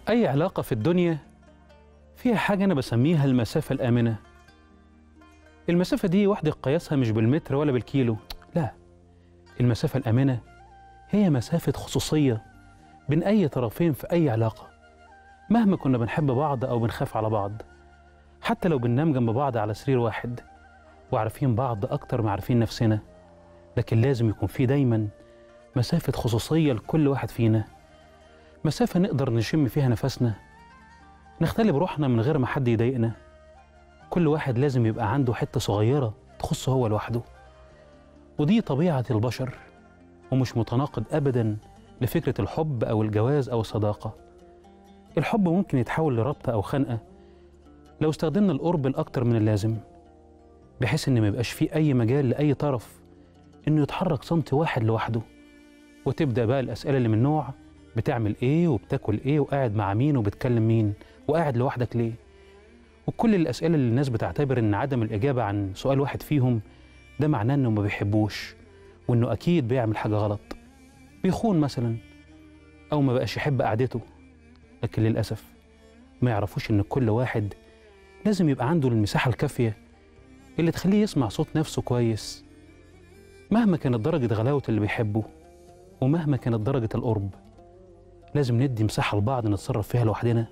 أي علاقة في الدنيا فيها حاجة أنا بسميها المسافة الآمنة المسافة دي وحدة قياسها مش بالمتر ولا بالكيلو لا المسافة الآمنة هي مسافة خصوصية بين أي طرفين في أي علاقة مهما كنا بنحب بعض أو بنخاف على بعض حتى لو بننام جنب بعض على سرير واحد وعارفين بعض أكتر ما عارفين نفسنا لكن لازم يكون في دايما مسافة خصوصية لكل واحد فينا مسافة نقدر نشم فيها نفسنا نختلي بروحنا من غير ما حد يضايقنا كل واحد لازم يبقى عنده حتة صغيرة تخصه هو لوحده ودي طبيعة البشر ومش متناقض أبدا لفكرة الحب أو الجواز أو الصداقة الحب ممكن يتحول لربطة أو خنقة لو استخدمنا القرب الأكتر من اللازم بحيث إن ما يبقاش فيه أي مجال لأي طرف إنه يتحرك سنتي واحد لوحده وتبدأ بقى الأسئلة اللي من نوع بتعمل إيه وبتاكل إيه وقاعد مع مين وبتكلم مين وقاعد لوحدك ليه وكل الأسئلة اللي الناس بتعتبر إن عدم الإجابة عن سؤال واحد فيهم ده معناه إنه ما بيحبوش وإنه أكيد بيعمل حاجة غلط بيخون مثلا أو ما بقاش يحب قعدته لكن للأسف ما يعرفوش إن كل واحد لازم يبقى عنده المساحة الكافية اللي تخليه يسمع صوت نفسه كويس مهما كانت درجة غلاوة اللي بيحبه ومهما كانت درجة القرب لازم ندي مساحة لبعض نتصرف فيها لوحدنا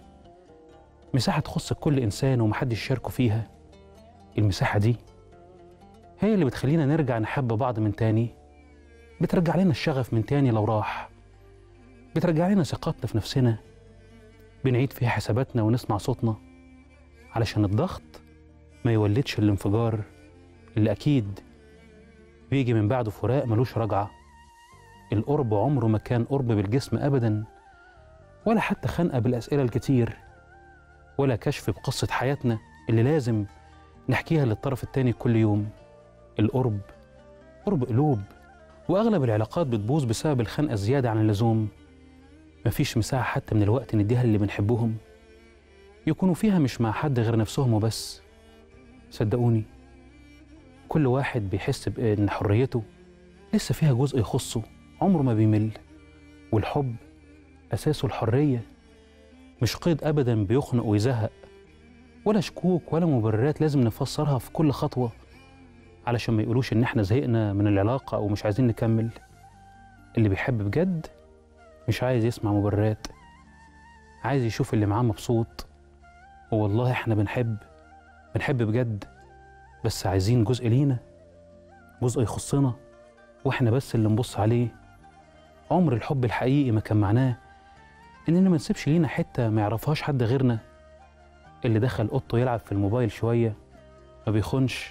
مساحة تخص كل إنسان ومحدش يشاركه فيها المساحة دي هي اللي بتخلينا نرجع نحب بعض من تاني بترجع لنا الشغف من تاني لو راح بترجع لنا ثقتنا في نفسنا بنعيد فيها حساباتنا ونسمع صوتنا علشان الضغط ما يولدش الانفجار اللي أكيد بيجي من بعده فراق ملوش رجعة القرب عمره ما كان قرب بالجسم أبدا ولا حتى خنقة بالأسئلة الكتير ولا كشف بقصة حياتنا اللي لازم نحكيها للطرف التاني كل يوم القرب قرب قلوب وأغلب العلاقات بتبوظ بسبب الخنقة الزيادة عن اللزوم مفيش مساحة حتى من الوقت نديها للي بنحبهم يكونوا فيها مش مع حد غير نفسهم وبس صدقوني كل واحد بيحس بإن حريته لسه فيها جزء يخصه عمره ما بيمل والحب أساسه الحرية مش قيد أبدا بيخنق ويزهق ولا شكوك ولا مبررات لازم نفسرها في كل خطوة علشان ما يقولوش إن إحنا زهقنا من العلاقة أو مش عايزين نكمل اللي بيحب بجد مش عايز يسمع مبررات عايز يشوف اللي معاه مبسوط والله إحنا بنحب بنحب بجد بس عايزين جزء لينا جزء يخصنا واحنا بس اللي نبص عليه عمر الحب الحقيقي ما كان معناه اننا ما نسيبش لينا حته ما يعرفهاش حد غيرنا اللي دخل اوضته يلعب في الموبايل شويه ما بيخونش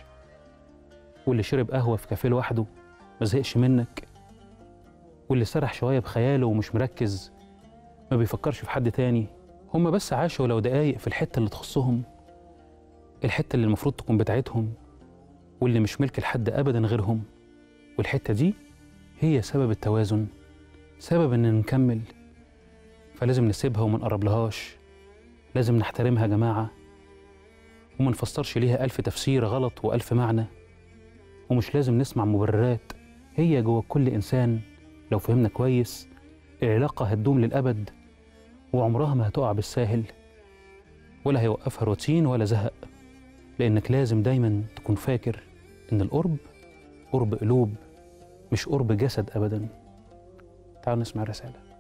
واللي شرب قهوه في كافيه لوحده ما زهقش منك واللي سرح شويه بخياله ومش مركز ما بيفكرش في حد تاني هما بس عاشوا لو دقايق في الحته اللي تخصهم الحته اللي المفروض تكون بتاعتهم واللي مش ملك لحد ابدا غيرهم والحته دي هي سبب التوازن سبب ان نكمل فلازم نسيبها وما نقربلهاش لازم نحترمها يا جماعه وما نفسرش ليها الف تفسير غلط والف معنى ومش لازم نسمع مبررات هي جوه كل انسان لو فهمنا كويس العلاقه هتدوم للابد وعمرها ما هتقع بالساهل ولا هيوقفها روتين ولا زهق لانك لازم دايما تكون فاكر ان القرب قرب قلوب مش قرب جسد ابدا تعالوا نسمع الرساله